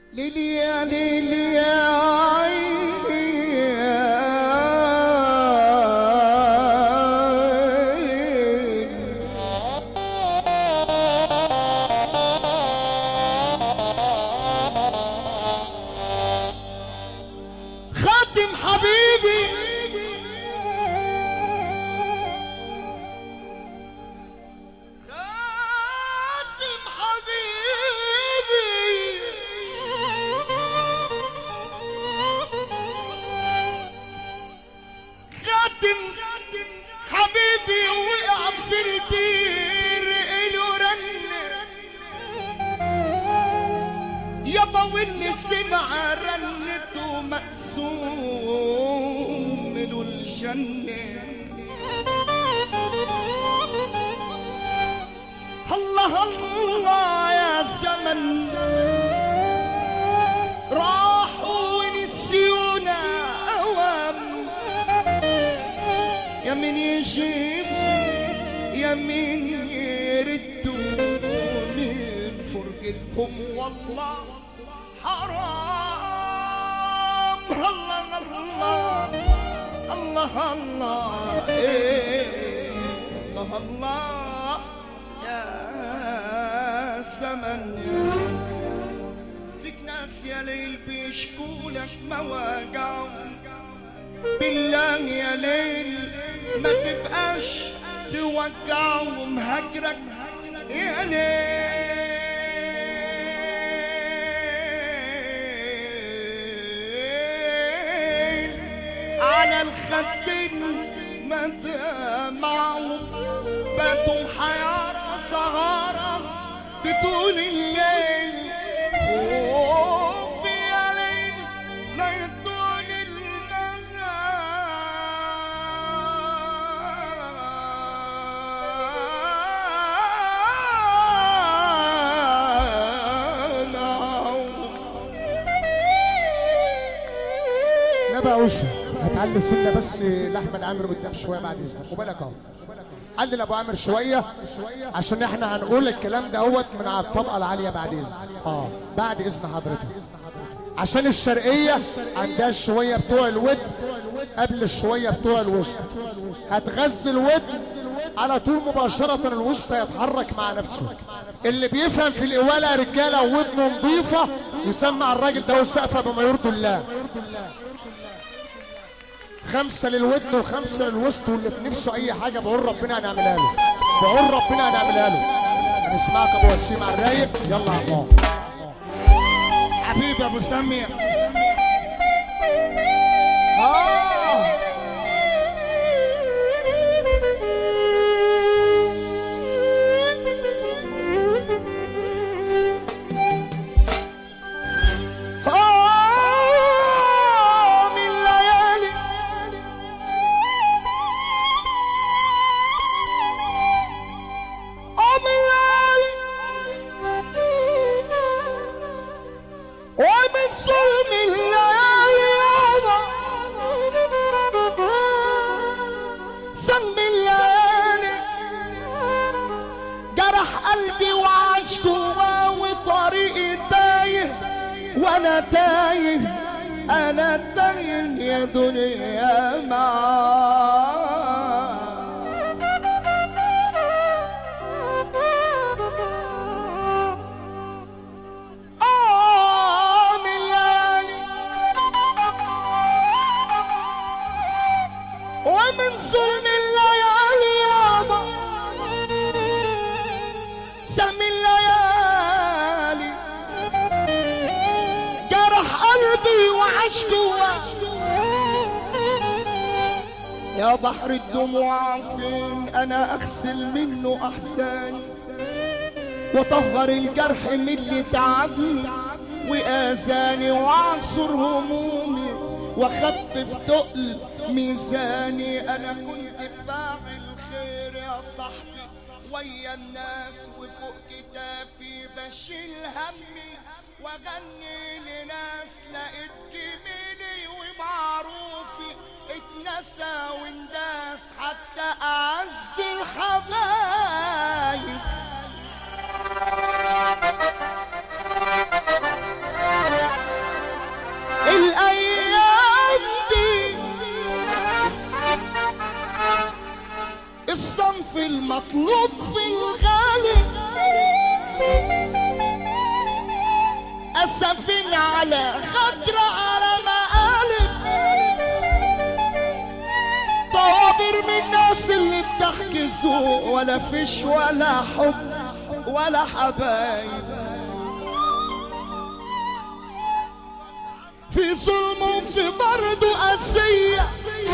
ليلي يا ليلي يا عيني خاتم حبيبي خاتم حبيبي خاتم حبيبي وقع في البير إله رن يابا واللي سمع رنته مقسوم له الجنة الله الله يا زمن راحوا ونسيونا أوام يا من يجيب يا من يردوا من فرقتكم والله حرام الله الله الله الله إيه الله الله يا زمن فيك ناس يا ليل بيشكولك مواجعهم بالله يا ليل ما تبقاش توجعهم هجرك يا ليل على الخدين ما دمعوا باتوا حيارى سهارة في طول الليل وفي يا ليل ما يطول النهار نبقى وشه هتعلي السنه بس لاحمد عامر قدام شويه بعد اذنك وبالك اهو علي لابو عامر شويه عشان احنا هنقول الكلام ده اهوت من على الطبقه العاليه بعد اذن اه بعد اذن حضرتك عشان الشرقيه عندها شويه بتوع الود قبل الشويه بتوع الوسط هتغذي الود على طول مباشرة الوسط يتحرك مع نفسه اللي بيفهم في الإوالة رجالة ودنه نظيفة يسمع الراجل ده والسقفة بما يرضي الله خمسة للودن وخمسة للوسط واللي في نفسه أي حاجة بقول ربنا هنعملها له بقول ربنا هنعملها له هنسمعك أبو وسيم على الرايق يلا يا الله حبيبي ابو سميع آه. آه، من ليالي آه، من ليالي ومن ظلم الليالي يابا سم الليالي جرح قلبي وعاش جواه وطريقي تايه وانا تايه انا تايه يا دنيا معاه آه من ليالي ومن ظلم الليالي يابا سم الليالي جرح قلبي وعاش جواه يا بحر الدموع فين انا اغسل منه احساني وطهر الجرح من اللي تعبني وآذاني واعصر همومي واخفف تقل ميزاني انا كنت فاعل خير يا صاحبي ويا الناس وفوق كتافي بشيل همي واغني لناس لقيت جميلي ومعروفي اتنسى وانداس حتى اعز الحبايب مطلوب في الغالي اسفين على غدر على مقالب طوابر من الناس اللي بتحكي ذوق ولا فيش ولا حب ولا حبايب في ظلم وفي برضه قاسية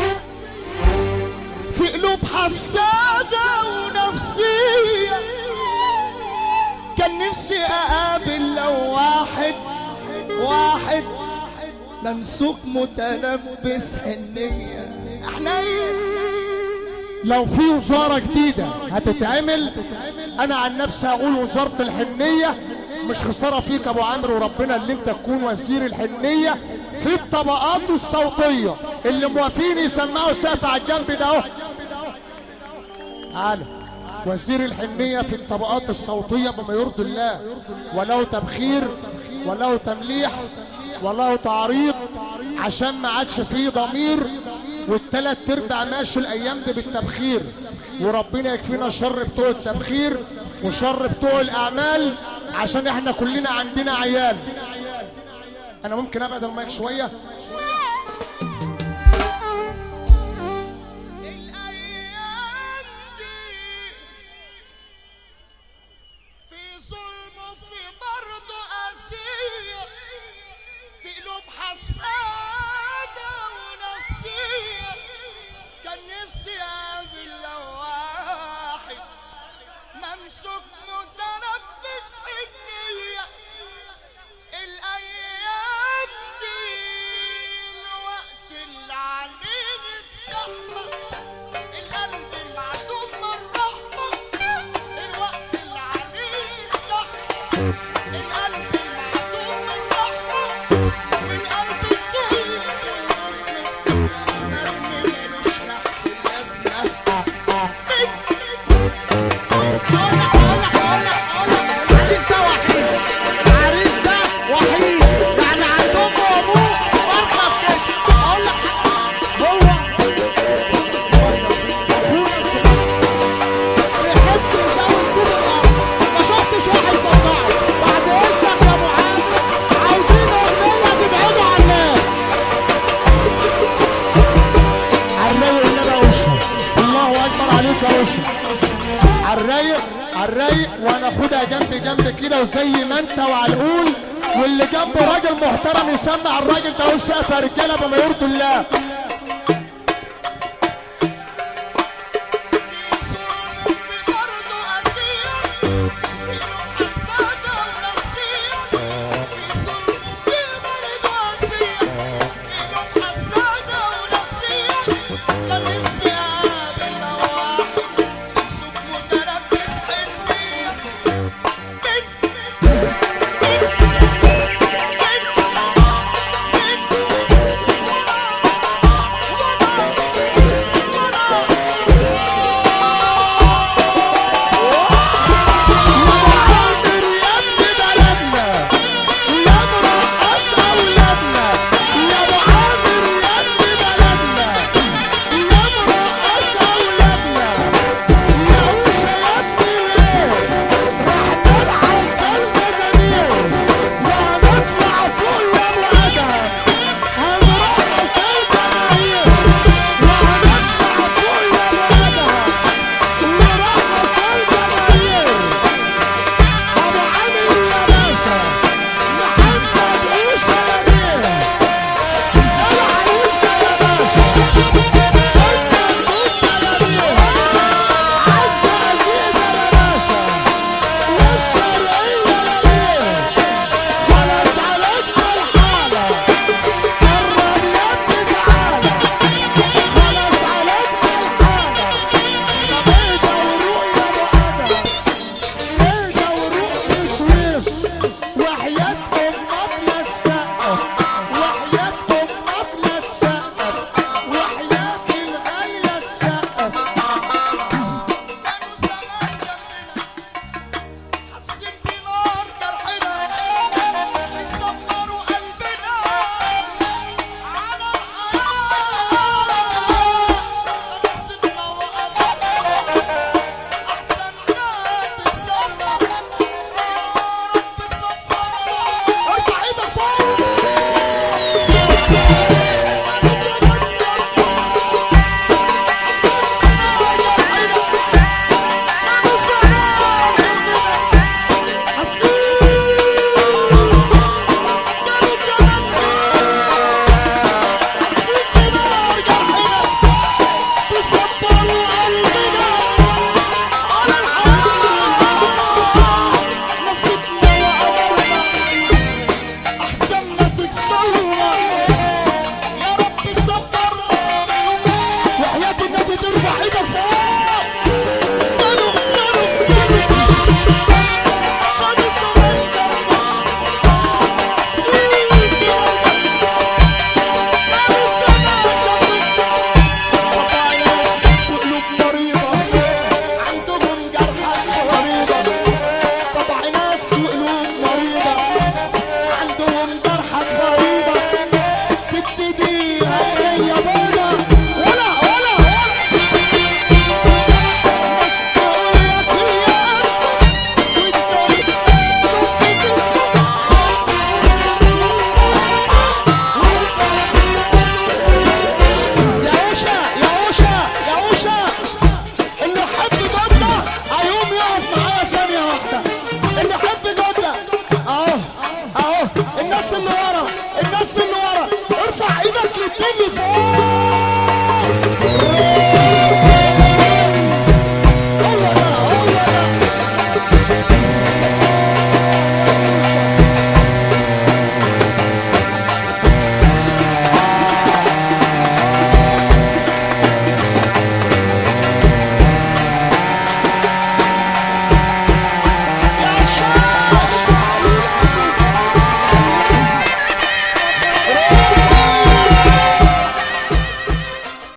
في قلوب حساسة ونفسية كان نفسي أقابل لو واحد واحد ممسوك متلبس حنية احنا لو في وزارة جديدة هتتعمل انا عن نفسي هقول وزارة الحنية مش خسارة فيك ابو عمرو وربنا اللي انت تكون وزير الحنية في الطبقات الصوتية اللي موافقين يسمعوا سقف على الجنب ده اهو تعالى وزير الحنية في الطبقات الصوتية بما يرضي الله ولو تبخير ولو تمليح ولو تعريض عشان ما عادش فيه ضمير والتلات ارباع ماشي الايام دي بالتبخير وربنا يكفينا شر بتوع التبخير وشر بتوع الاعمال عشان احنا كلنا عندنا عيال انا ممكن ابعد المايك شويه الأيام دي في ظلم وفي برضه قاسية في قلوب حسادة ونفسية كان نفسي أقابل لو واحد ممسوك متلبس حنية الأيام دي الوقت اللي عليه الزحمة القلب المعدوم من رحمة الوقت اللي عليه الزحمة القلب المعدوم من رحمة والقلب الطيب والمخلص مرمي ملوش نحس اللازمة العريس ده وحيد يعني عند امه وابوه وارخص كده اقول لك هو بيحب يساوي طول الارض ما شفتش واحد بطاعه بعد اذنك يا ابو عامر عايزين اغنيه تبعدوا عن الناس عالرايق اللي انا وشها الله اكبر عليك يا وشها عالرايق عالرايق وانا اخدها جنب جنب كده وزي ما انت وعلقول واللي جنبه راجل محترم يسمع الراجل ده والسقف يا رجاله بما يرضي الله في برضه قاسية في قلوب حسادة ونفسية في ظلم في برضه قاسية في قلوب حسادة ونفسية كان نفسي أقابل لو واحد ممسوك متلبس حنية من من من الدنيا